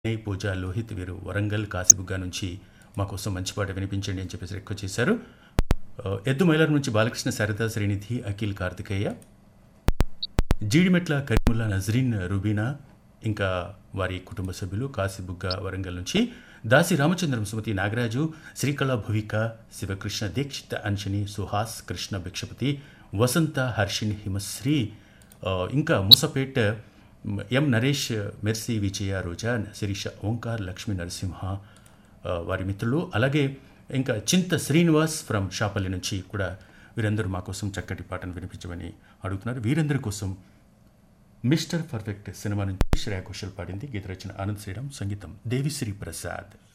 వినయ్ పూజ లోహిత్ వీరు వరంగల్ కాసిబుగ్గా నుంచి మా కోసం మంచి పాట వినిపించండి అని చెప్పేసి రిక్వెస్ట్ చేశారు ఆ, ఎద్దు మైలర్ నుంచి బాలకృష్ణ శారదా శ్రీనిధి అఖిల్ కార్తికేయ జీడిమెట్ల కరీముల్లా నజరీన్ రుబీనా ఇంకా వారి కుటుంబ సభ్యులు కాసిబుగ్గ వరంగల్ నుంచి దాసి రామచంద్రం సుమతి నాగరాజు శ్రీకళ భువిక శివకృష్ణ దీక్షిత అంజని సుహాస్ కృష్ణ భిక్షపతి వసంత హర్షిణి హిమశ్రీ ఆ, ఇంకా మూసపేట్ మ్, ఎం నరేష్ మెర్సీ విజయ రోజా శిరీష ఓంకార్ లక్ష్మీ నరసింహ ఆ, వారి మిత్రులు అలాగే ఇంకా చింత శ్రీనివాస్ ఫ్రమ్ షాపల్లి నుంచి కూడా వీరందరూ మా కోసం చక్కటి పాటను వినిపించమని అడుగుతున్నారు వీరందరి కోసం మిస్టర్ పర్ఫెక్ట్ సినిమా నుంచి శ్రేయా ఘోషల్ పాడింది గీత రచన ఆనంద్ శ్రీరామ్ సంగీతం దేవిశ్రీ ప్రసాద్